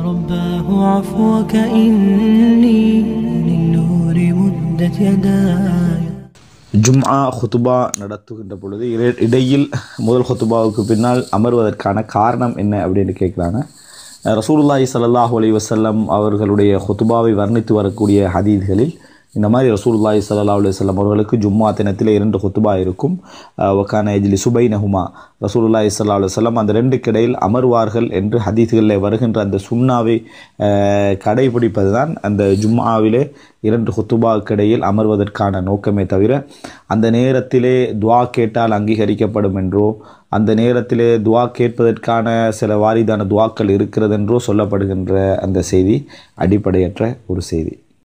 رباه عفوك إني للنور مدت يداي ஜும்ஆ ஹுதுபா நடத்துகின்ற பொழுது இட- இடையில் முதல் ஹுதுபாவுக்கு பின்னால் அமர்வதற்கான காரணம் என்ன அப்படின்னு கேட்குறாங்க ரசூலுல்லாஹி ஸல்லல்லாஹு அலைஹி வஸல்லம் அவர்களுடைய ஹுதுபாவை வர்ணித்து வரக்கூடிய ஹதீஸ்களில் இந்த மாதிரி ரசூலுல்லாஹி ஸல்லல்லாஹு அலைஹி வஸல்லம் அவர்களுக்கு ஜும்மா தினத்தில் இரண்டு ஹுத்துபா இருக்கும் ஒக்கான எஜ்லி சுபைனஹுமா ரசூலுல்லாஹி ஸல்லல்லாஹு அலைஹி வஸல்லம் அந்த ரெண்டுக்கு இடையில் அமர்வார்கள் என்று ஹதீஸ்களில் வருகின்ற அந்த சுண்ணாவை அஹ், கடைபிடிப்பது தான் அந்த ஜும்மாவிலே இரண்டு ஹுத்துபாவுக்கு இடையில் அமர்வதற்கான நோக்கமே தவிர அந்த நேரத்திலே துவா கேட்டால் அங்கீகரிக்கப்படும் என்றோ அந்த நேரத்திலே துவா கேட்பதற்கான சில வாரிதான துவாக்கள் இருக்கிறது என்றோ சொல்லப்படுகின்ற அந்த செய்தி அடிப்படையற்ற ஒரு செய்தி